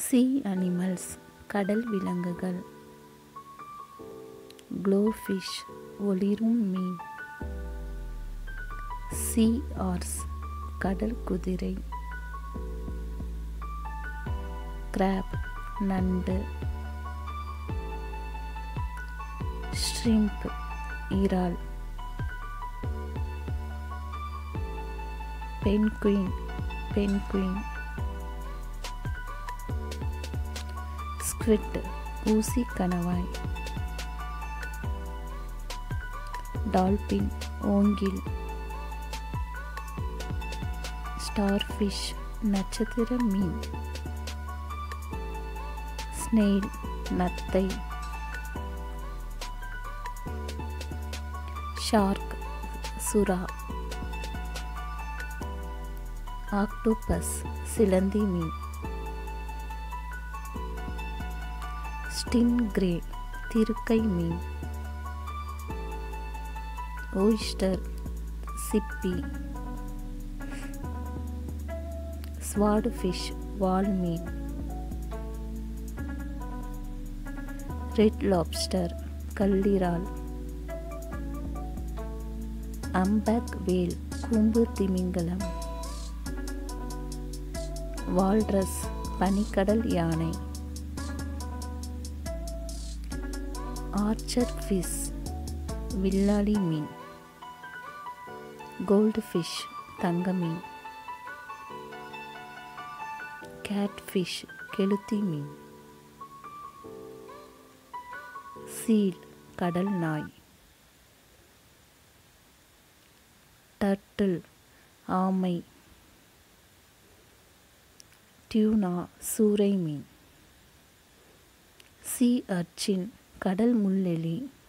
சீ animals கடல் விலங்குகள் க்ளோஃபிஷ் ஒளிரும் மீன் சீ ஆர்ஸ் கடல் குதிரை கிராப் நண்டு ஷ்ரிம்ப் இறால் பென்குயின் பென்குயின் ஸ்குவிட் ஊசி கணவாய் டால்பின் ஓங்கில் ஸ்டார்ஃபிஷ் நட்சத்திர மீன் ஸ்னெயில் நத்தை ஷார்க் சுறா ஆக்டோபஸ் சிலந்தி மீன் ஸ்டின் கிரே திருக்கை மீன் ஓய்ஸ்டர் சிப்பி ஸ்வாடு ஃபிஷ் வால் மீன் ரெட் லாப்ஸ்டர் கல்லீரால் அம்பேக் வேல் கூம்பு திமிங்கலம் வால்ரஸ் பனிக்கடல் யானை ஆர்ச்சர் ஃபிஷ் வில்லாளி மீன் கோல்டு ஃபிஷ் தங்க மீன் கேட் ஃபிஷ் கெளுத்தி மீன் சீல் கடல் நாய் டர்ட்டில் ஆமை டியூனா சூறை மீன் சீ அர்ச்சின் கடல் முள்ளெலி